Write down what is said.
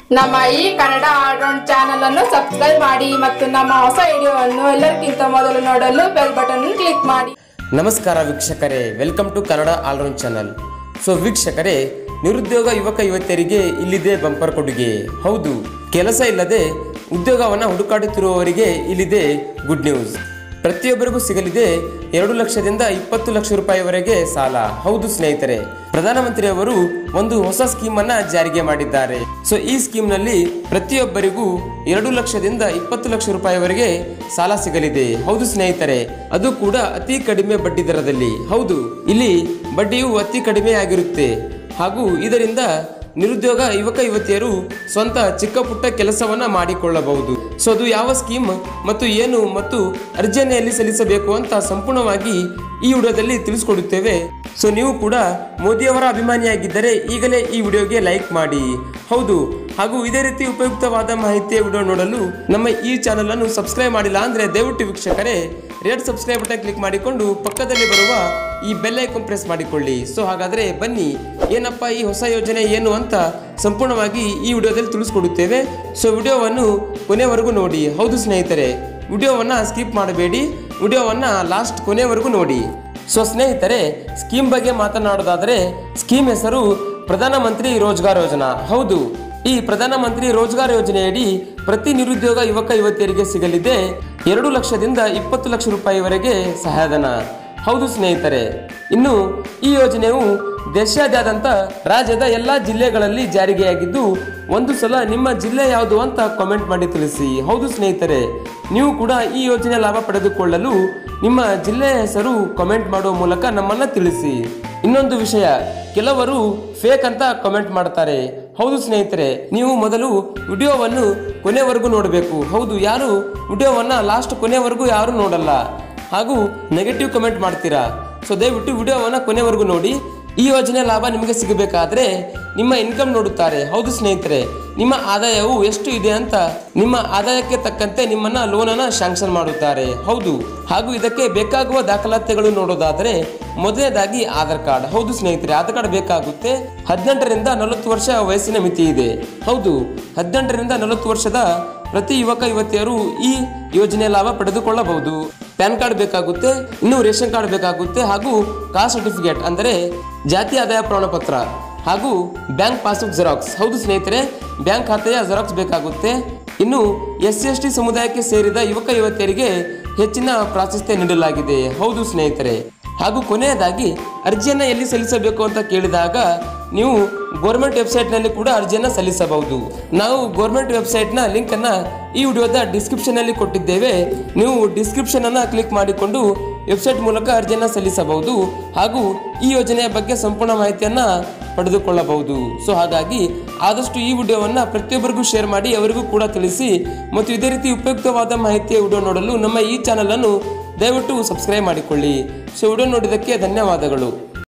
ನಮ್ಮ ಈ Kannada all round channel ಅನ್ನು ಸಬ್ಸ್ಕ್ರೈಬ್ ಮಾಡಿ ಮತ್ತು ನಮ್ಮ ಹೊಸ ವಿಡಿಯೋವನ್ನು ಎಲ್ಲರಿಗಿಂತ ಮೊದಲು ನೋಡಲು ಬೆಲ್ ಬಟನ್ ಕ್ಲಿಕ್ ಮಾಡಿ ನಮಸ್ಕಾರ ವೀಕ್ಷಕರೇ welcome to Kannada all round channel so ವೀಕ್ಷಕರೇ ನಿರುದ್ಯೋಗ ಯುವಕ ಯುವತಿಯರಿಗೆ ಇಲ್ಲಿದೆ ಬಂಪರ್ ಕೊಡುಗೆ ಹೌದು ಕೆಲಸ ಇಲ್ಲದೆ ಉದ್ಯೋಗವನ್ನು ಹುಡುಕಾಡುತ್ತಿರುವವರಿಗೆ ಇಲ್ಲಿದೆ ಗುಡ್ ನ್ಯೂಸ್ ಪ್ರತಿಯೊಬ್ಬರಿಗೂ ಸಿಗಲಿದೆ ಎರಡು ಲಕ್ಷದಿಂದ ಇಪ್ಪತ್ತು ಲಕ್ಷ ರೂಪಾಯಿವರೆಗೆ ಸಾಲ ಹೌದು ಸ್ನೇಹಿತರೆ ಪ್ರಧಾನಮಂತ್ರಿಯವರು ಒಂದು ಹೊಸ ಸ್ಕೀಮ್ ಅನ್ನ ಜಾರಿಗೆ ಮಾಡಿದ್ದಾರೆ ಸೊ ಈ ಸ್ಕೀಮ್ ನಲ್ಲಿ ಪ್ರತಿಯೊಬ್ಬರಿಗೂ ಎರಡು ಲಕ್ಷದಿಂದ ಇಪ್ಪತ್ತು ಲಕ್ಷ ರೂಪಾಯಿವರೆಗೆ ಸಾಲ ಸಿಗಲಿದೆ ಹೌದು ಸ್ನೇಹಿತರೆ ಅದು ಕೂಡ ಅತಿ ಕಡಿಮೆ ಬಡ್ಡಿ ದರದಲ್ಲಿ ಹೌದು ಇಲ್ಲಿ ಬಡ್ಡಿಯು ಅತಿ ಕಡಿಮೆ ಆಗಿರುತ್ತೆ ಹಾಗೂ ಇದರಿಂದ ನಿರುದ್ಯೋಗ ಯುವಕ ಯುವತಿಯರು ಸ್ವಂತ ಚಿಕ್ಕ ಪುಟ್ಟ ಕೆಲಸವನ್ನ ಮಾಡಿಕೊಳ್ಳಬಹುದು ಸೊ ಅದು ಯಾವ ಸ್ಕೀಮ್ ಮತ್ತು ಏನು ಮತ್ತು ಅರ್ಜಿಯನ್ನು ಎಲ್ಲಿ ಸಲ್ಲಿಸಬೇಕು ಅಂತ ಸಂಪೂರ್ಣವಾಗಿ ಈ ವಿಡಿಯೋದಲ್ಲಿ ತಿಳಿಸ್ಕೊಡುತ್ತೇವೆ ಸೊ ನೀವು ಕೂಡ ಮೋದಿಯವರ ಅಭಿಮಾನಿಯಾಗಿದ್ದರೆ ಈಗಲೇ ಈ ವಿಡಿಯೋಗೆ ಲೈಕ್ ಮಾಡಿ ಹೌದು ಹಾಗೂ ಇದೇ ರೀತಿ ಉಪಯುಕ್ತವಾದ ಮಾಹಿತಿಯ ವಿಡಿಯೋ ನೋಡಲು ನಮ್ಮ ಈ ಚಾನಲ್ ಅನ್ನು ಸಬ್ಸ್ಕ್ರೈಬ್ ಮಾಡಿಲ್ಲ ಅಂದ್ರೆ ದಯವಿಟ್ಟು ವೀಕ್ಷಕರೇ ರೆಡ್ ಸಬ್ಸ್ಕ್ರೈಬ್ ಬಟನ್ ಕ್ಲಿಕ್ ಮಾಡಿಕೊಂಡು ಪಕ್ಕದಲ್ಲಿ ಬರುವ ಈ ಬೆಲ್ ಐಕಾನ್ ಪ್ರೆಸ್ ಮಾಡಿಕೊಳ್ಳಿ ಸೊ ಹಾಗಾದ್ರೆ ಬನ್ನಿ ಏನಪ್ಪ ಈ ಹೊಸ ಯೋಜನೆ ಏನು ಅಂತ ಸಂಪೂರ್ಣವಾಗಿ ಈ ವಿಡಿಯೋದಲ್ಲಿ ತಿಳಿಸ್ಕೊಡುತ್ತೇವೆ ಸೊ ವಿಡಿಯೋವನ್ನು ಕೊನೆವರೆಗೂ ನೋಡಿ ಹೌದು ಸ್ನೇಹಿತರೆ ವಿಡಿಯೋವನ್ನ ಸ್ಕಿಪ್ ಮಾಡಬೇಡಿ ವಿಡಿಯೋವನ್ನ ಲಾಸ್ಟ್ ಕೊನೆವರೆಗೂ ನೋಡಿ ಸೊ ಸ್ನೇಹಿತರೆ ಸ್ಕೀಮ್ ಬಗ್ಗೆ ಮಾತನಾಡೋದಾದರೆ ಸ್ಕೀಮ್ ಹೆಸರು ಪ್ರಧಾನಮಂತ್ರಿ ರೋಜ್ಗಾರ್ ಯೋಜನಾ ಹೌದು ಈ ಪ್ರಧಾನಮಂತ್ರಿ ರೋಜ್ಗಾರ್ ಯೋಜನೆಯಡಿ ಪ್ರತಿ ನಿರುದ್ಯೋಗ ಯುವಕ ಯುವತಿಯರಿಗೆ ಸಿಗಲಿದೆ ಎರಡು ಲಕ್ಷದಿಂದ ಇಪ್ಪತ್ತು ಲಕ್ಷ ರೂಪಾಯಿವರೆಗೆ ಸಹಾಯಧನ ಹೌದು ಸ್ನೇಹಿತರೆ ಇನ್ನು ಈ ಯೋಜನೆಯು ದೇಶಾದ್ಯಂತ ರಾಜ್ಯದ ಎಲ್ಲ ಜಿಲ್ಲೆಗಳಲ್ಲಿ ಜಾರಿಗೆಯಾಗಿದ್ದು ಒಂದು ಸಲ ನಿಮ್ಮ ಜಿಲ್ಲೆ ಯಾವುದು ಅಂತ ಕಾಮೆಂಟ್ ಮಾಡಿ ತಿಳಿಸಿ ಹೌದು ಸ್ನೇಹಿತರೆ ನೀವು ಕೂಡ ಈ ಯೋಜನೆ ಲಾಭ ಪಡೆದುಕೊಳ್ಳಲು ನಿಮ್ಮ ಜಿಲ್ಲೆಯ ಹೆಸರು ಕಾಮೆಂಟ್ ಮಾಡುವ ಮೂಲಕ ನಮ್ಮನ್ನ ತಿಳಿಸಿ ಇನ್ನೊಂದು ವಿಷಯ ಕೆಲವರು ಫೇಕ್ ಅಂತ ಕಾಮೆಂಟ್ ಮಾಡ್ತಾರೆ ಹೌದು ಸ್ನೇಹಿತರೆ ನೀವು ಮೊದಲು ವಿಡಿಯೋವನ್ನು ಕೊನೆವರೆಗೂ ನೋಡಬೇಕು ಹೌದು ಯಾರು ವಿಡಿಯೋವನ್ನ ಲಾಸ್ಟ್ ಕೊನೆವರೆಗೂ ಯಾರು ನೋಡಲ್ಲ ಹಾಗೂ ನೆಗೆಟಿವ್ ಕಮೆಂಟ್ ಮಾಡ್ತೀರಾ ಸೊ ದಯವಿಟ್ಟು ವಿಡಿಯೋವನ್ನ ಕೊನೆವರೆಗೂ ನೋಡಿ ಈ ಯೋಜನೆ ಲಾಭ ನಿಮಗೆ ಸಿಗಬೇಕಾದ್ರೆ ನಿಮ್ಮ ಇನ್ಕಮ್ ನೋಡುತ್ತಾರೆ ಹೌದು ಸ್ನೇಹಿತರೆ ನಿಮ್ಮ ಆದಾಯವು ಎಷ್ಟು ಇದೆ ಅಂತ ನಿಮ್ಮ ಆದಾಯಕ್ಕೆ ತಕ್ಕಂತೆ ನಿಮ್ಮನ್ನ ಲೋನ್ ಅನ್ನ ಶಾಂಕ್ಷನ್ ಮಾಡುತ್ತಾರೆ ಹೌದು ಹಾಗೂ ಇದಕ್ಕೆ ಬೇಕಾಗುವ ದಾಖಲಾತಿಗಳು ನೋಡೋದಾದ್ರೆ ಮೊದಲನೇದಾಗಿ ಆಧಾರ್ ಕಾರ್ಡ್ ಹೌದು ಸ್ನೇಹಿತರೆ ಆಧಾರ್ ಕಾರ್ಡ್ ಬೇಕಾಗುತ್ತೆ ಹದಿನೆಂಟರಿಂದ ನಲವತ್ತು ವರ್ಷ ವಯಸ್ಸಿನ ಮಿತಿ ಇದೆ ಹೌದು ಹದಿನೆಂಟರಿಂದ ನಲವತ್ತು ವರ್ಷದ ಪ್ರತಿ ಯುವಕ ಯುವತಿಯರು ಈ ಯೋಜನೆ ಲಾಭ ಪಡೆದುಕೊಳ್ಳಬಹುದು ಪ್ಯಾನ್ ಕಾರ್ಡ್ ಬೇಕಾಗುತ್ತೆ ಇನ್ನು ರೇಷನ್ ಕಾರ್ಡ್ ಬೇಕಾಗುತ್ತೆ ಹಾಗೂ ಕಾಸ್ಟ್ ಸರ್ಟಿಫಿಕೇಟ್ ಅಂದರೆ ಜಾತಿ ಆದಾಯ ಪ್ರಮಾಣಪತ್ರ ಹಾಗೂ ಬ್ಯಾಂಕ್ ಪಾಸ್ಬುಕ್ ಜೆರಾಕ್ಸ್ ಹೌದು ಸ್ನೇಹಿತರೆ ಬ್ಯಾಂಕ್ ಖಾತೆಯ ಜೆರಾಕ್ಸ್ ಬೇಕಾಗುತ್ತೆ ಇನ್ನು ಎಸ್ ಸಿ ಎಸ್ ಟಿ ಸಮುದಾಯಕ್ಕೆ ಸೇರಿದ ಯುವಕ ಯುವತಿಯರಿಗೆ ಹೆಚ್ಚಿನ ಪ್ರಾಶಸ್ತ್ಯ ನೀಡಲಾಗಿದೆ ಹೌದು ಸ್ನೇಹಿತರೆ ಹಾಗೂ ಕೊನೆಯದಾಗಿ ಅರ್ಜಿಯನ್ನು ಎಲ್ಲಿ ಸಲ್ಲಿಸಬೇಕು ಅಂತ ಕೇಳಿದಾಗ ನೀವು ಗೋರ್ಮೆಂಟ್ ವೆಬ್ಸೈಟ್ನಲ್ಲಿ ಕೂಡ ಅರ್ಜಿಯನ್ನು ಸಲ್ಲಿಸಬಹುದು ನಾವು ಗೋರ್ಮೆಂಟ್ ವೆಬ್ಸೈಟ್ನ ಲಿಂಕನ್ನು ಈ ವಿಡಿಯೋದ ಡಿಸ್ಕ್ರಿಪ್ಷನಲ್ಲಿ ಕೊಟ್ಟಿದ್ದೇವೆ ನೀವು ಡಿಸ್ಕ್ರಿಪ್ಷನನ್ನು ಕ್ಲಿಕ್ ಮಾಡಿಕೊಂಡು ವೆಬ್ಸೈಟ್ ಮೂಲಕ ಅರ್ಜಿಯನ್ನು ಸಲ್ಲಿಸಬಹುದು ಹಾಗೂ ಈ ಯೋಜನೆಯ ಬಗ್ಗೆ ಸಂಪೂರ್ಣ ಮಾಹಿತಿಯನ್ನು ಪಡೆದುಕೊಳ್ಳಬಹುದು ಸೊ ಹಾಗಾಗಿ ಆದಷ್ಟು ಈ ವಿಡಿಯೋವನ್ನು ಪ್ರತಿಯೊಬ್ಬರಿಗೂ ಶೇರ್ ಮಾಡಿ ಅವರಿಗೂ ಕೂಡ ತಿಳಿಸಿ ಮತ್ತು ಇದೇ ರೀತಿ ಉಪಯುಕ್ತವಾದ ಮಾಹಿತಿಯ ವಿಡಿಯೋ ನೋಡಲು ನಮ್ಮ ಈ ಚಾನಲನ್ನು ದಯವಿಟ್ಟು ಸಬ್ಸ್ಕ್ರೈಬ್ ಮಾಡಿಕೊಳ್ಳಿ ಸೊ ವಿಡಿಯೋ ನೋಡಿದ್ದಕ್ಕೆ ಧನ್ಯವಾದಗಳು